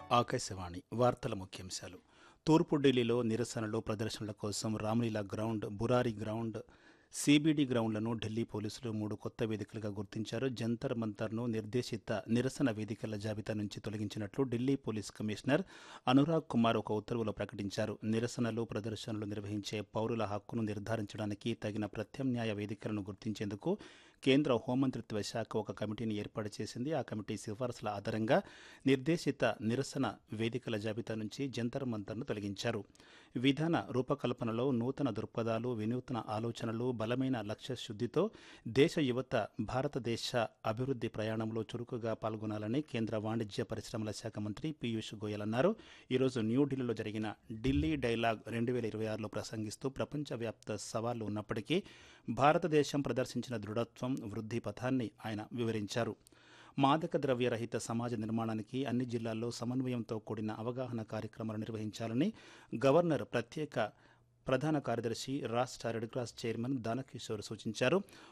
ఆకాశవాణి వార్తల ముఖ్యాంశాలు తూర్పు ఢిల్లీలో నిరసనలు ప్రదర్శనల కోసం Ramlila ground Burari ground CBD గ్రౌండ్లను ఢిల్లీ పోలీసులు మూడు కొత్త వేదికలుగా గుర్తించారు జంతర్ మంతర్ను నిర్దేశిత నిరసన వేదికల జాబితా నుంచి తొలగించినట్లు ఢిల్లీ పోలీస్ కమిషనర్ అనురాగ్ కుమార్ ఒక ఉత్తర్వులో ప్రకటించారు నిరసనలు ప్రదర్శనలు నిర్వహించే పౌరుల హక్కును నిర్ధారించడానికి తగిన ప్రత్యామ్నాయ వేదికలను గుర్తించేందుకు కేంద్ర హోంమంత్రిత్వ శాఖ ఒక కమిటీని ఏర్పాటు చేసింది ఆ కమిటీ సిఫార్సుల ఆధారంగా నిర్దేశిత నిరసన వేదికల జాబితా నుంచి జంతర్ మంతర్ను తొలగించారు విధాన రూపకల్పనలో నూతన దృక్పథాలు వినూత్న ఆలోచనలు బలమైన లక్ష్య శుద్ధితో దేశ యువత భారతదేశ అభివృద్ధి ప్రయాణంలో చురుకుగా పాల్గొనాలని కేంద్ర వాణిజ్య పరిశ్రమల శాఖ మంత్రి పీయూష్ గోయల్ అన్నారు ఈరోజు న్యూఢిల్లీలో జరిగిన ఢిల్లీ డైలాగ్ రెండు వేల ఇరవై ఆరులో ప్రసంగిస్తూ ప్రపంచవ్యాప్త సవాళ్లు ఉన్నప్పటికీ భారతదేశం ప్రదర్శించిన దృఢత్వం వృద్ధి పథాన్ని ఆయన వివరించారు మాదక ద్రవ్య రహిత సమాజ నిర్మాణానికి అన్ని జిల్లాల్లో సమన్వయంతో కూడిన అవగాహన కార్యక్రమాలు నిర్వహించాలని గవర్నర్ ప్రత్యేక ప్రధాన కార్యదర్శి రాష్ట్ర రెడ్ క్రాస్ చైర్మన్ దానకిషోర్ సూచించారు